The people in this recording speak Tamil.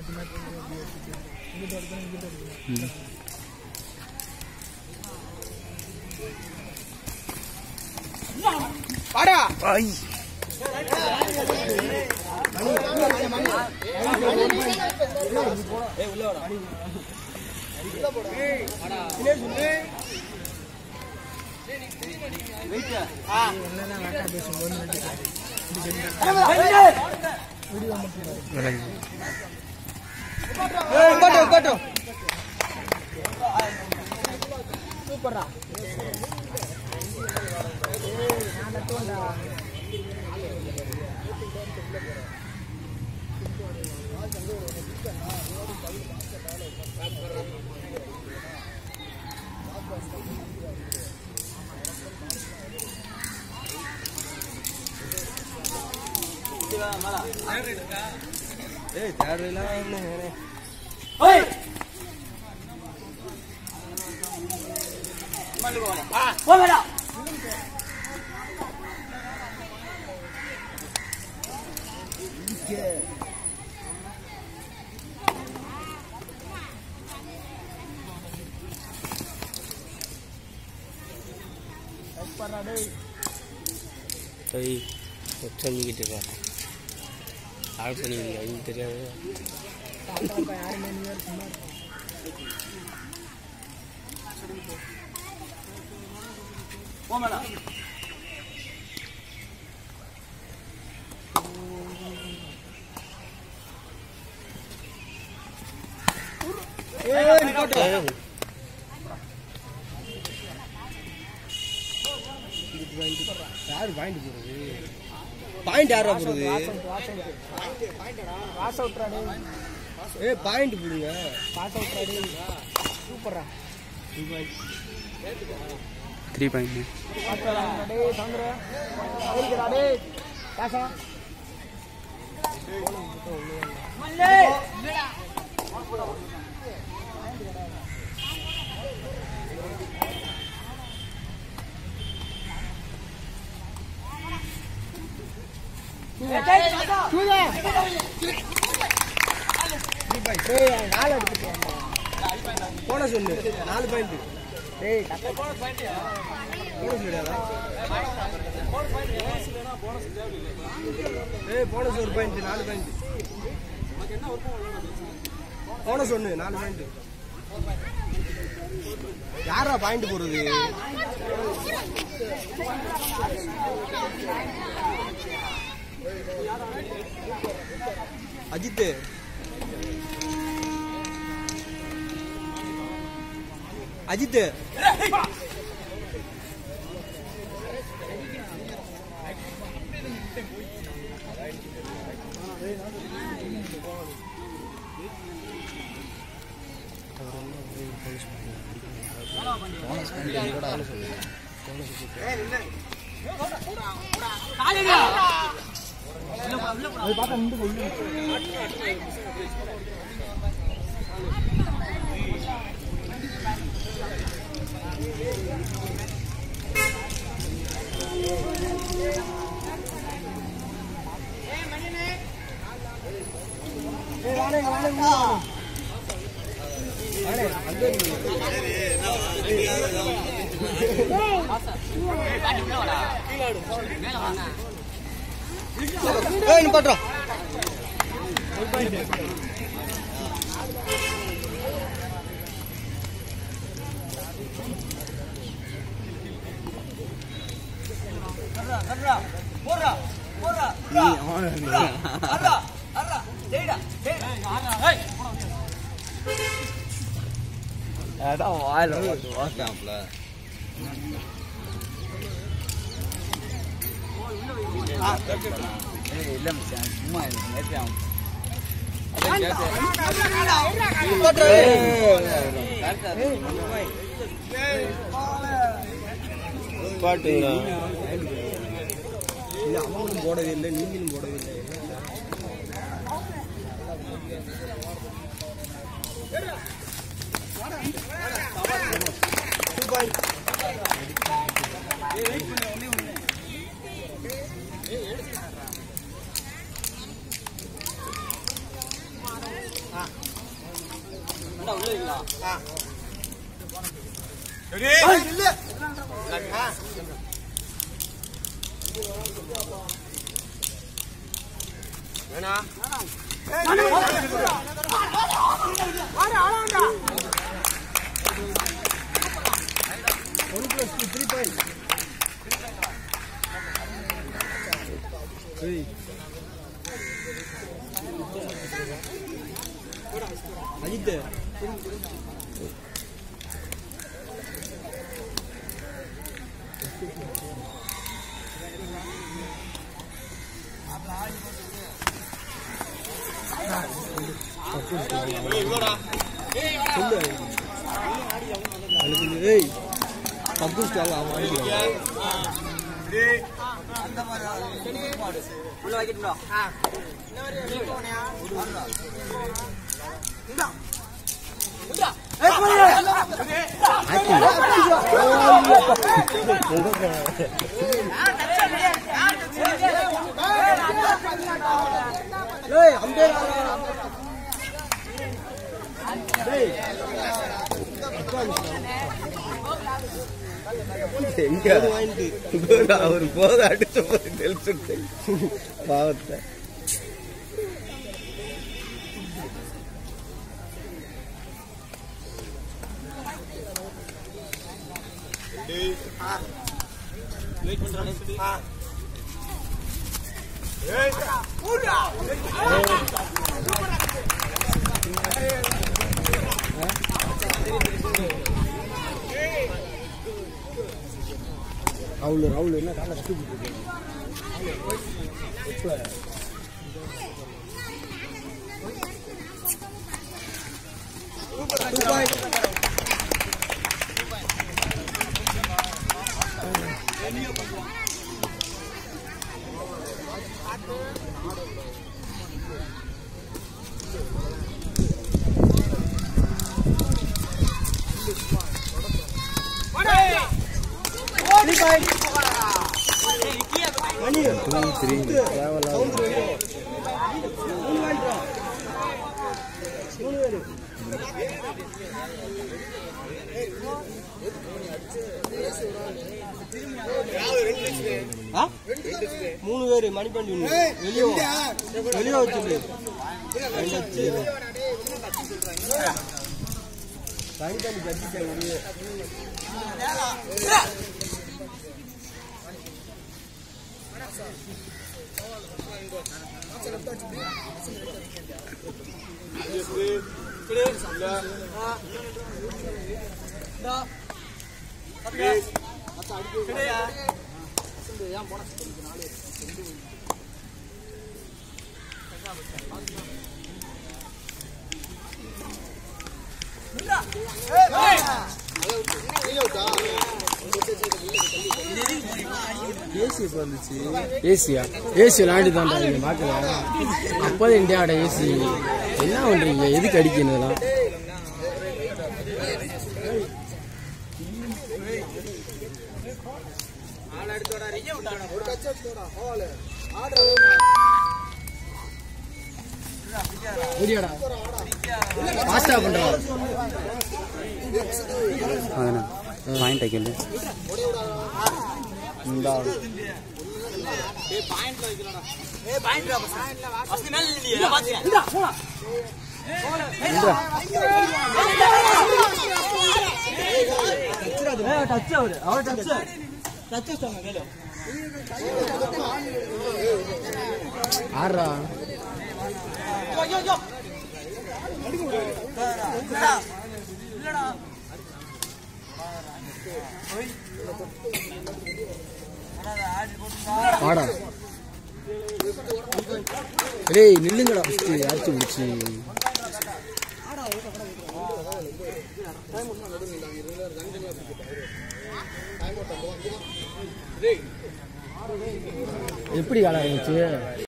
வாடா ஐ விலகு உட்காட்டு உட்காட்டு ஏய் தேவையில்லாம் என்ன போய் சொல்லிக்கிட்டு இருக்காங்க ஆள் பண்ணிக்கிட்டு அவங்களுக்கு தெரியாது ஏய் நிப்பாட்டு யாரு பாயிண்ட் போடுறது பாயிண்ட் யாரா போடுறது பாஸ் அவுட்ராடே ஏ பாயிண்ட் போடுங்க பாஸ் அவுட்ராடே சூப்பரா த்ரீ பாயிண்ட் டே சந்திர அடிக்கிறாடே காசா டேய் நாலு அடிச்சுட்டேன் போன சொல்லு நாலு பாயிண்ட் டேய் கரெக்டா போனஸ் கிடையாதா ஏய் போனஸ் ஒரு பாயிண்ட் நாலு பாயிண்ட் போனஸ் ஒன்று நாலு பாயிண்ட் யாரா பாயிண்ட் போடுறது அஜித் அஜித் அது பார்த்தா நின்று போய் ஏய் வாடே வாடே வாடே ஏய் நிப்பாட்றா அதான் வாயில போட்டு வாக்காம்ல ஏய் இல்ல மச்சான் சும்மா எனக்கு நேத்து அவன் அதான் கேட்டேன் நிப்பாட்றா பாட்டுங்களா இல்ல அவங்களும் போடவே இல்லை நீங்களும் போடவே இல்லை அஜித் சொல்லு அதுக்கு ஏய் தப்பு ஸ்டால் அவன் அடிக்கிறான் உள்ள வைக்கட்டும்டா ஏய் அம்பேர் டேய் எங்க அது வாங்கிட்டு அவர் போத அடிச்ச போது நெல்சுட்டு பாவத்தை ரவுல் ரவுல் என்ன காலை கட்டி போட்டுருக்கு மணி சவுண்ட் மூணு வாங்கிட்டா மூணு பேரு ஆ? மூணு பேரு மணிப்பண்டி ஒண்ணு. வெளியே வா. வெளியே வச்சுடு ரெண்டு வச்சு மணிப்பண்டி கட்டிட்டாங்க வெளியே ஏசி இப்போ வந்துச்சு ஏசியா ஏசி விளையாண்டு தான் நீங்க பார்க்கல அப்போதான் இந்தியாவோட ஏசி என்ன பண்றீங்க எதுக்கு அடிக்கணும் இதெல்லாம் ஓடியாடா ஃபாஸ்டா பண்றான் அதனா பாயிண்ட் ஆக்கல இந்தா டச் அவரு அவர் டச் டச் சொன்ன கேளு ஆடுறா வாடா டேய் நில்லுங்கடா ஃபஸ்ட்டு அடிச்சு முடிச்சு எப்படி காலம் இருந்துச்சு